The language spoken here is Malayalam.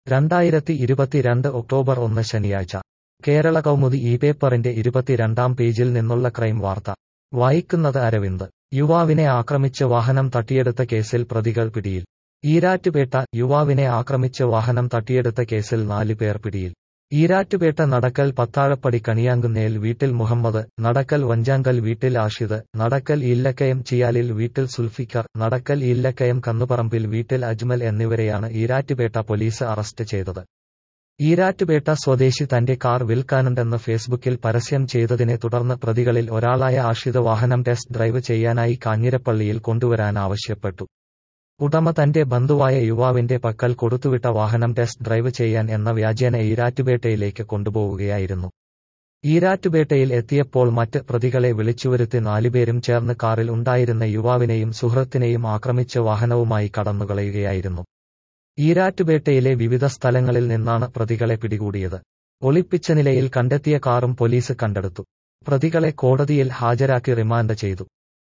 രണ്ടായിരത്തി ഇരുപത്തിരണ്ട് ഒക്ടോബർ ഒന്ന് ശനിയാഴ്ച കേരള കൗമുദി ഈ പേപ്പറിന്റെ ഇരുപത്തിരണ്ടാം പേജിൽ നിന്നുള്ള ക്രൈം വാർത്ത വായിക്കുന്നത് അരവിന്ദ് യുവാവിനെ ആക്രമിച്ച് വാഹനം തട്ടിയെടുത്ത കേസിൽ പ്രതികൾ പിടിയിൽ ഈരാറ്റുപേട്ട യുവാവിനെ ആക്രമിച്ച് വാഹനം തട്ടിയെടുത്ത കേസിൽ നാല് പേർ പിടിയിൽ ഈരാറ്റുപേട്ട നടക്കൽ പത്താഴപ്പടി കണിയാങ്കുന്നേൽ വീട്ടിൽ മുഹമ്മദ് നടക്കൽ വഞ്ചാങ്കൽ വീട്ടിൽ ആഷിദ് നടക്കൽ ഇല്ലക്കയം ചിയാലിൽ വീട്ടിൽ സുൽഫിക്കർ നടക്കൽ ഇല്ലക്കയം കന്നുപറമ്പിൽ വീട്ടിൽ അജ്മൽ എന്നിവരെയാണ് ഈരാറ്റുപേട്ട പോലീസ് അറസ്റ്റ് ചെയ്തത് ഈരാറ്റുപേട്ട സ്വദേശി തന്റെ കാർ വിൽക്കാനുണ്ടെന്ന് ഫേസ്ബുക്കിൽ പരസ്യം ചെയ്തതിനെ തുടർന്ന് പ്രതികളിൽ ഒരാളായ ആഷിദ് വാഹനം ടെസ്റ്റ് ഡ്രൈവ് ചെയ്യാനായി കാഞ്ഞിരപ്പള്ളിയിൽ കൊണ്ടുവരാൻ ആവശ്യപ്പെട്ടു ഉടമ തന്റെ ബന്ധുവായ യുവാവിന്റെ പക്കൽ കൊടുത്തുവിട്ട വാഹനം ടെസ്റ്റ് ഡ്രൈവ് ചെയ്യാൻ എന്ന വ്യാജേന ഈരാറ്റുപേട്ടയിലേക്ക് കൊണ്ടുപോവുകയായിരുന്നു ഈരാറ്റുപേട്ടയിൽ എത്തിയപ്പോൾ മറ്റ് പ്രതികളെ വിളിച്ചുവരുത്തി നാലുപേരും ചേർന്ന് കാറിൽ ഉണ്ടായിരുന്ന യുവാവിനെയും സുഹൃത്തിനെയും ആക്രമിച്ച് വാഹനവുമായി കടന്നുകളയുകയായിരുന്നു ഈരാറ്റുപേട്ടയിലെ വിവിധ സ്ഥലങ്ങളിൽ നിന്നാണ് പ്രതികളെ പിടികൂടിയത് ഒളിപ്പിച്ച നിലയിൽ കണ്ടെത്തിയ കാറും പോലീസ് കണ്ടെടുത്തു പ്രതികളെ കോടതിയിൽ ഹാജരാക്കി റിമാൻഡ് ചെയ്തു